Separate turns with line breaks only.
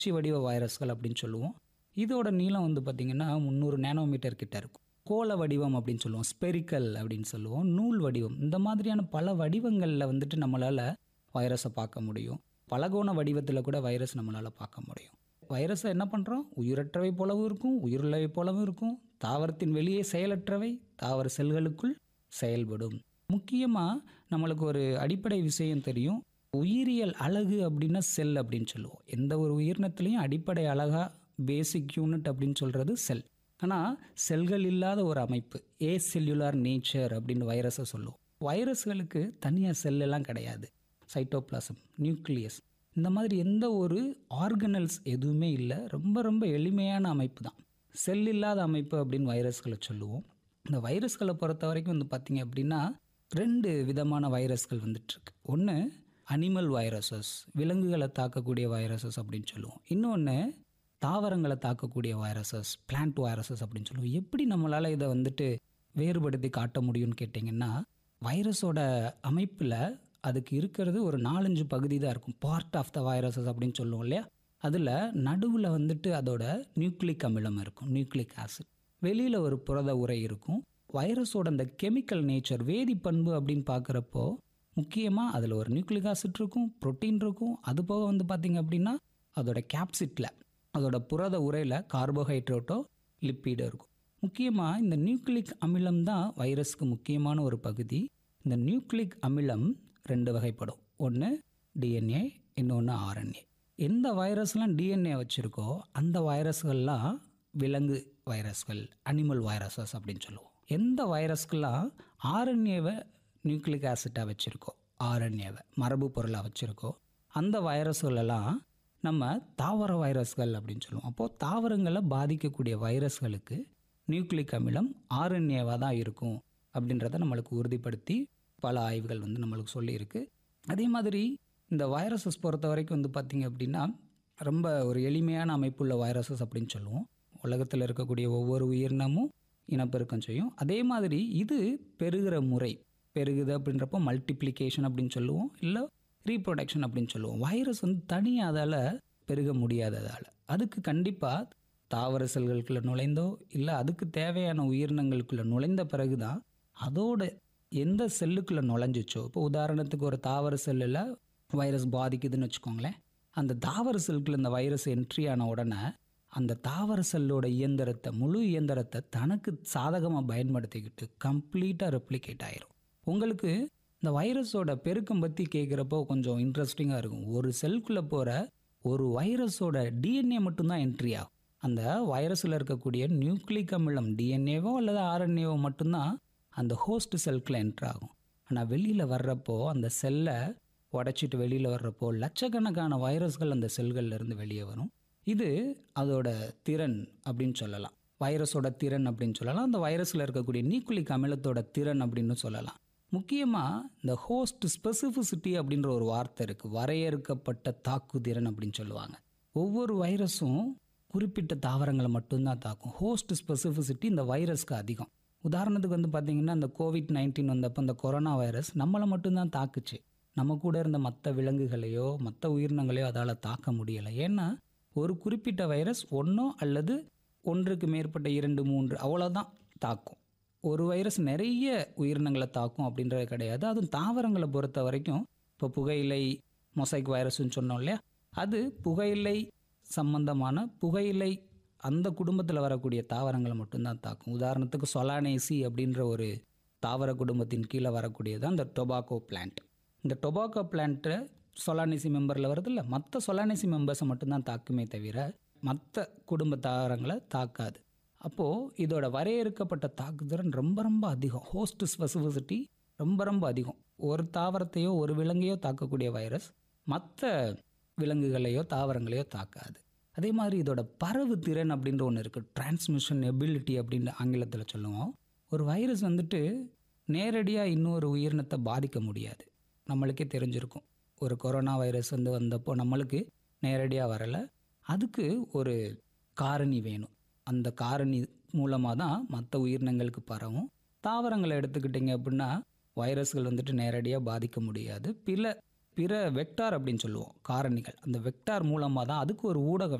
C வடிவ வைரஸ்கள் அப்படின்னு சொல்லுவோம் இதோட நீளம் வந்து பார்த்திங்கன்னா முந்நூறு நேனோமீட்டர் கிட்ட இருக்கும் கோள வடிவம் அப்படின்னு சொல்லுவோம் ஸ்பெரிக்கல் அப்படின்னு சொல்லுவோம் நூல் வடிவம் இந்த மாதிரியான பல வடிவங்களில் வந்துட்டு நம்மளால் வைரஸை பார்க்க முடியும் பலகோண வடிவத்தில் கூட வைரஸ் நம்மளால் பார்க்க முடியும் வைரஸை என்ன பண்ணுறோம் உயிரற்றவை போலவும் இருக்கும் உயிருள்ளவை போலவும் இருக்கும் தாவரத்தின் வெளியே செயலற்றவை தாவர செல்களுக்குள் செயல்படும் முக்கியமாக நம்மளுக்கு ஒரு அடிப்படை விஷயம் தெரியும் உயிரியல் அழகு அப்படின்னா செல் அப்படின்னு சொல்லுவோம் எந்த ஒரு உயிரினத்துலேயும் அடிப்படை அழகா பேசிக் யூனிட் அப்படின்னு சொல்கிறது செல் ஆனால் செல்கள் இல்லாத ஒரு அமைப்பு ஏ செல்லுலார் நேச்சர் அப்படின்னு வைரஸை சொல்லுவோம் வைரஸ்களுக்கு தனியாக செல்லெல்லாம் கிடையாது சைட்டோபிளாசம் நியூக்ளியஸ் இந்த மாதிரி எந்த ஒரு ஆர்கனல்ஸ் எதுவுமே இல்லை ரொம்ப ரொம்ப எளிமையான அமைப்பு தான் செல் இல்லாத அமைப்பு அப்படின்னு வைரஸ்களை சொல்லுவோம் இந்த வைரஸ்களை பொறுத்த வரைக்கும் வந்து பார்த்திங்க அப்படின்னா ரெண்டு விதமான வைரஸ்கள் வந்துட்டுருக்கு ஒன்று அனிமல் வைரஸஸ் விலங்குகளை தாக்கக்கூடிய வைரஸஸ் அப்படின்னு சொல்லுவோம் இன்னொன்று தாவரங்களை தாக்கக்கூடிய வைரஸஸ் பிளான்ட் வைரஸஸ் அப்படின்னு சொல்லுவோம் எப்படி நம்மளால் இதை வந்துட்டு வேறுபடுத்தி காட்ட முடியும்னு கேட்டிங்கன்னா வைரஸோட அமைப்பில் அதுக்கு இருக்கிறது ஒரு நாலஞ்சு பகுதி தான் இருக்கும் பார்ட் ஆஃப் த வைரஸஸ் அப்படின்னு சொல்லுவோம் இல்லையா அதில் நடுவில் வந்துட்டு அதோட நியூக்ளிக் அமிலம் இருக்கும் நியூக்ளிக் ஆசிட் வெளியில் ஒரு புரத உரை இருக்கும் வைரஸோட அந்த கெமிக்கல் நேச்சர் வேதி பண்பு அப்படின்னு பார்க்குறப்போ முக்கியமாக அதில் ஒரு நியூக்ளிக் ஆசிட் இருக்கும் புரோட்டீன் இருக்கும் அது போக வந்து பார்த்திங்க அப்படின்னா அதோட கேப்சிட்டில் அதோட புரத உரையில் கார்போஹைட்ரேட்டோ லிப்பிடோ இருக்கும் முக்கியமாக இந்த நியூக்ளிக் அமிலம் தான் வைரஸ்க்கு முக்கியமான ஒரு பகுதி இந்த நியூக்ளிக் அமிலம் ரெண்டு வகைப்படும் ஒன்று டிஎன்ஏ இன்னொன்று ஆர்என்ஏ எந்த வைரஸ்லாம் டிஎன்ஏ வச்சுருக்கோ அந்த வைரஸ்கள்லாம் விலங்கு வைரஸ்கள் அனிமல் வைரஸஸ் அப்படின்னு சொல்லுவோம் எந்த வைரஸ்க்கெல்லாம் ஆர்என்ஏவை நியூக்ளிக் ஆசிட்டாக வச்சுருக்கோ ஆர்என்ஏவை மரபு பொருளாக வச்சுருக்கோ அந்த வைரஸ்களெல்லாம் நம்ம தாவர வைரஸ்கள் அப்படின்னு சொல்லுவோம் அப்போது தாவரங்களை பாதிக்கக்கூடிய வைரஸ்களுக்கு நியூக்ளிக் அமிலம் ஆர்என்ஏவாக தான் இருக்கும் அப்படின்றத நம்மளுக்கு உறுதிப்படுத்தி பல ஆய்வுகள் வந்து நம்மளுக்கு சொல்லியிருக்கு அதே மாதிரி இந்த வைரஸஸ் பொறுத்த வரைக்கும் வந்து பார்த்திங்க அப்படின்னா ரொம்ப ஒரு எளிமையான அமைப்புள்ள வைரஸஸ் அப்படின்னு சொல்லுவோம் உலகத்தில் இருக்கக்கூடிய ஒவ்வொரு உயிரினமும் இனப்பெருக்கம் செய்யும் அதே மாதிரி இது பெருகிற முறை பெருகுது அப்படின்றப்போ மல்டிப்ளிகேஷன் அப்படின்னு சொல்லுவோம் இல்லை ரீப்ரொடக்ஷன் அப்படின்னு சொல்லுவோம் வைரஸ் வந்து தனியாக அதால் பெருக முடியாததால் அதுக்கு கண்டிப்பாக தாவர செல்களுக்குள்ளே நுழைந்தோ இல்லை அதுக்கு தேவையான உயிரினங்களுக்குள்ளே நுழைந்த பிறகு தான் அதோட எந்த செல்லுக்குள்ளே நுழைஞ்சிச்சோ இப்போ உதாரணத்துக்கு ஒரு தாவர செல்லில் வைரஸ் பாதிக்குதுன்னு வச்சுக்கோங்களேன் அந்த தாவர செல்லுக்குள்ள இந்த வைரஸ் என்ட்ரி ஆன உடனே அந்த தாவர செல்லோட இயந்திரத்தை முழு இயந்திரத்தை தனக்கு சாதகமாக பயன்படுத்திக்கிட்டு கம்ப்ளீட்டாக ரெப்ளிகேட் ஆயிரும் உங்களுக்கு இந்த வைரஸோட பெருக்கம் பற்றி கேட்குறப்போ கொஞ்சம் இன்ட்ரெஸ்டிங்காக இருக்கும் ஒரு செல்குள்ளே போகிற ஒரு வைரஸோட டிஎன்ஏ மட்டும்தான் என்ட்ரி ஆகும் அந்த வைரஸில் இருக்கக்கூடிய நியூக்ளிக் அமிலம் டிஎன்ஏவோ அல்லது ஆர்என்ஏவோ மட்டும்தான் அந்த ஹோஸ்ட் செல்குள்ளே என்ட்ரு ஆகும் ஆனால் வெளியில் வர்றப்போ அந்த செல்லை உடச்சிட்டு வெளியில் வர்றப்போ லட்சக்கணக்கான வைரஸ்கள் அந்த செல்கள்லேருந்து வெளியே வரும் இது அதோட திறன் அப்படின்னு சொல்லலாம் வைரஸோட திறன் அப்படின்னு சொல்லலாம் அந்த வைரஸில் இருக்கக்கூடிய நியூக்ளிக் அமிலத்தோட திறன் அப்படின்னு சொல்லலாம் முக்கியமாக இந்த ஹோஸ்ட் ஸ்பெசிஃபிசிட்டி அப்படின்ற ஒரு வார்த்தை இருக்குது வரையறுக்கப்பட்ட தாக்குதிறன் அப்படின்னு சொல்லுவாங்க ஒவ்வொரு வைரஸும் குறிப்பிட்ட தாவரங்களை மட்டும்தான் தாக்கும் ஹோஸ்ட் ஸ்பெசிஃபிசிட்டி இந்த வைரஸ்க்கு அதிகம் உதாரணத்துக்கு வந்து பார்த்திங்கன்னா இந்த கோவிட் நைன்டீன் வந்தப்போ இந்த கொரோனா வைரஸ் நம்மளை மட்டும்தான் தாக்குச்சு நம்ம கூட இருந்த மற்ற விலங்குகளையோ மற்ற உயிரினங்களையோ அதால் தாக்க முடியலை ஏன்னா ஒரு குறிப்பிட்ட வைரஸ் ஒன்றோ அல்லது ஒன்றுக்கு மேற்பட்ட இரண்டு மூன்று அவ்வளோதான் தாக்கும் ஒரு வைரஸ் நிறைய உயிரினங்களை தாக்கும் அப்படின்றது கிடையாது அதுவும் தாவரங்களை பொறுத்த வரைக்கும் இப்போ புகையிலை மொசைக் வைரஸ்ன்னு சொன்னோம் இல்லையா அது புகையிலை சம்பந்தமான புகையிலை அந்த குடும்பத்தில் வரக்கூடிய தாவரங்களை மட்டும்தான் தாக்கும் உதாரணத்துக்கு சொலானேசி அப்படின்ற ஒரு தாவர குடும்பத்தின் கீழே வரக்கூடியது அந்த டொபாக்கோ பிளான்ட் இந்த டொபாக்கோ பிளான்ட்டு சொலானேசி மெம்பரில் வருதுல்ல மற்ற சொலானேசி மெம்பர்ஸை மட்டும்தான் தாக்குமே தவிர மற்ற குடும்ப தாவரங்களை தாக்காது அப்போது இதோட வரையறுக்கப்பட்ட தாக்குதிறன் ரொம்ப ரொம்ப அதிகம் ஹோஸ்ட் ஸ்பெசிஃபிசிட்டி ரொம்ப ரொம்ப அதிகம் ஒரு தாவரத்தையோ ஒரு விலங்கையோ தாக்கக்கூடிய வைரஸ் மற்ற விலங்குகளையோ தாவரங்களையோ தாக்காது அதே மாதிரி இதோட பரவு திறன் அப்படின்ற ஒன்று இருக்குது டிரான்ஸ்மிஷன் எபிலிட்டி அப்படின்னு ஆங்கிலத்தில் சொல்லுவோம் ஒரு வைரஸ் வந்துட்டு நேரடியாக இன்னொரு உயிரினத்தை பாதிக்க முடியாது நம்மளுக்கே தெரிஞ்சிருக்கும் ஒரு கொரோனா வைரஸ் வந்து வந்தப்போ நம்மளுக்கு நேரடியாக வரலை அதுக்கு ஒரு காரணி வேணும் அந்த காரணி மூலமாக தான் மற்ற உயிரினங்களுக்கு பரவும் தாவரங்களை எடுத்துக்கிட்டிங்க அப்படின்னா வைரஸ்கள் வந்துட்டு நேரடியாக பாதிக்க முடியாது பிற பிற வெக்டார் அப்படின்னு சொல்லுவோம் காரணிகள் அந்த வெக்டார் மூலமாக தான் அதுக்கு ஒரு ஊடகம்